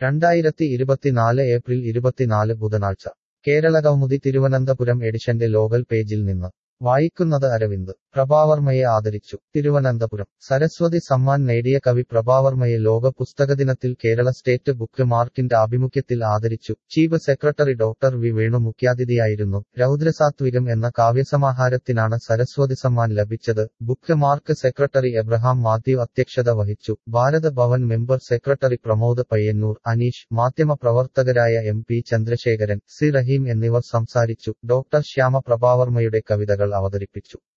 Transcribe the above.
രണ്ടായിരത്തി ഇരുപത്തിനാല് ഏപ്രിൽ ഇരുപത്തിനാല് ബുധനാഴ്ച കേരള കൗമുദി തിരുവനന്തപുരം എഡിഷന്റെ ലോകൽ പേജിൽ നിന്ന് വായിക്കുന്നത് അരവിന്ദ് പ്രഭാവർമ്മയെ ആദരിച്ചു തിരുവനന്തപുരം സരസ്വതി സമ്മാൻ നേടിയ കവി പ്രഭാവർമ്മയെ ലോക പുസ്തകദിനത്തിൽ കേരള സ്റ്റേറ്റ് ബുക്ക് മാർക്കിന്റെ ആഭിമുഖ്യത്തിൽ ആദരിച്ചു chief secretary doctor V Venu മുഖ്യാതിഥിയായിരുന്നു രൗദ്രസാത്വികം എന്ന കാവ്യസമാഹാരത്തിനാണ് സരസ്വതി സമ്മാൻ ലഭിച്ചത് book mark secretary Abraham Mathew അധ്യക്ഷത വഹിച്ചു ഭാരത ഭവൻ മെമ്പർ സെക്രട്ടറി പ്രമോദ് പയ്യന്നൂർ അനീഷ് മാധ്യമപ്രവർത്തകരായ M P Chandrasekharan C Raheem എന്നിവർ സംസാരിച്ചു ഡോക്ടർ ശ്യാമ പ്രഭാവർമ്മയുടെ കവിതകൾ അവതരിപ്പിച്ചു